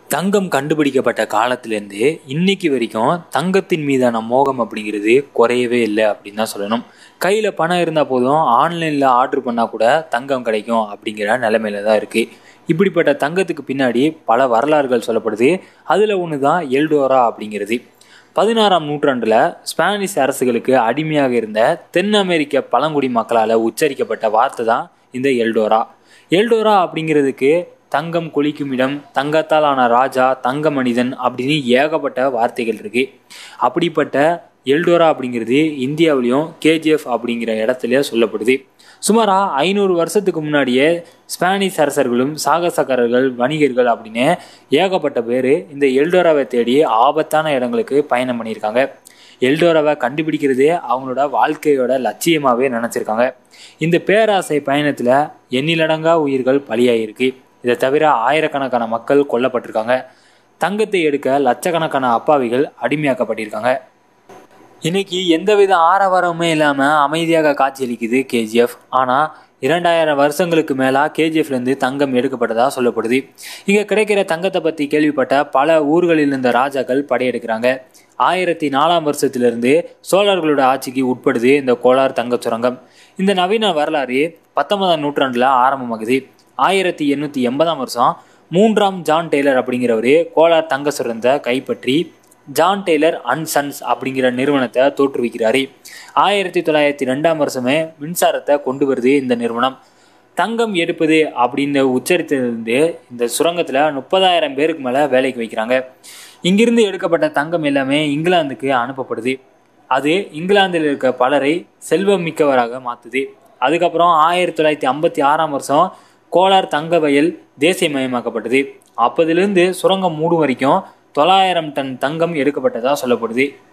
தங்கம் கண்டுபிடிக்கப்பட்ட காலத்திலேருந்து இன்னைக்கு வரைக்கும் தங்கத்தின் மீதான மோகம் அப்படிங்கிறது குறையவே இல்லை அப்படின்னு தான் சொல்லணும் கையில் பணம் இருந்தால் போதும் ஆன்லைனில் ஆர்டர் பண்ணால் கூட தங்கம் கிடைக்கும் அப்படிங்கிற நிலைமையில தான் இருக்குது இப்படிப்பட்ட தங்கத்துக்கு பின்னாடி பல வரலாறுகள் சொல்லப்படுது அதில் ஒன்று தான் எல்டோரா அப்படிங்கிறது பதினாறாம் நூற்றாண்டில் ஸ்பானிஷ் அரசுகளுக்கு அடிமையாக இருந்த தென் அமெரிக்க பழங்குடி மக்களால் உச்சரிக்கப்பட்ட வார்த்தை தான் இந்த எல்டோரா எல்டோரா அப்படிங்கிறதுக்கு தங்கம் கொளிக்கும் இடம் தங்கத்தால் ஆன ராஜா தங்க மனிதன் அப்படின்னு ஏகப்பட்ட வார்த்தைகள் இருக்கு அப்படிப்பட்ட எல்டோரா அப்படிங்கிறது இந்தியாவிலையும் கேஜிஎஃப் அப்படிங்கிற இடத்துல சொல்லப்படுது சுமாரா ஐநூறு வருஷத்துக்கு முன்னாடியே ஸ்பானிஷ் அரசர்களும் சாகசக்காரர்கள் வணிகர்கள் அப்படின்னு ஏகப்பட்ட பேர் இந்த எல்டோராவை தேடி ஆபத்தான இடங்களுக்கு பயணம் பண்ணியிருக்காங்க எல்டோராவை கண்டுபிடிக்கிறதே அவங்களோட வாழ்க்கையோட லட்சியமாகவே நினச்சிருக்காங்க இந்த பேராசை பயணத்தில் எண்ணிலடங்கா உயிர்கள் பலியாயிருக்கு இதை தவிர ஆயிரக்கணக்கான மக்கள் கொல்லப்பட்டிருக்காங்க தங்கத்தை எடுக்க லட்சக்கணக்கான அப்பாவிகள் அடிமையாக்கப்பட்டிருக்காங்க இன்னைக்கு எந்தவித ஆரவாரமுமே இல்லாமல் அமைதியாக காட்சியளிக்குது கேஜிஎஃப் ஆனால் இரண்டாயிரம் வருஷங்களுக்கு மேலாக கேஜிஎஃப்லேருந்து தங்கம் எடுக்கப்பட்டதாக சொல்லப்படுது இங்கே கிடைக்கிற தங்கத்தை பற்றி கேள்விப்பட்ட பல ஊர்களில் இருந்த ராஜாக்கள் படையெடுக்கிறாங்க ஆயிரத்தி நாலாம் வருஷத்திலிருந்து சோழர்களோட ஆட்சிக்கு உட்படுது இந்த கோலார் தங்க சுரங்கம் இந்த நவீன வரலாறு பத்தொன்பதாம் நூற்றாண்டில் ஆரம்பமாகுது ஆயிரத்தி எண்ணூற்றி எண்பதாம் வருஷம் மூன்றாம் ஜான் டெய்லர் அப்படிங்கிறவர் கோலார் தங்க சுரங்கத்தை கைப்பற்றி ஜான் டெய்லர் அண்ட் சன்ஸ் அப்படிங்கிற நிறுவனத்தை தோற்றுவிக்கிறாரு ஆயிரத்தி தொள்ளாயிரத்தி ரெண்டாம் வருஷமே மின்சாரத்தை கொண்டு வருது இந்த நிறுவனம் தங்கம் எடுப்பது அப்படின்னு உச்சரித்திலிருந்து இந்த சுரங்கத்தில் முப்பதாயிரம் பேருக்கு மேலே வேலைக்கு வைக்கிறாங்க இங்கிருந்து எடுக்கப்பட்ட தங்கம் எல்லாமே இங்கிலாந்துக்கு அனுப்பப்படுது அது இங்கிலாந்தில் இருக்க பலரை செல்வம் மிக்கவராக மாற்றுது அதுக்கப்புறம் ஆயிரத்தி தொள்ளாயிரத்தி ஐம்பத்தி ஆறாம் வருஷம் கோலார் தங்க வயல் தேசியமயமாக்கப்பட்டது அப்போதிலிருந்து சுரங்கம் மூடும் வரைக்கும் தொள்ளாயிரம் டன் தங்கம் எடுக்கப்பட்டதாக சொல்லப்படுது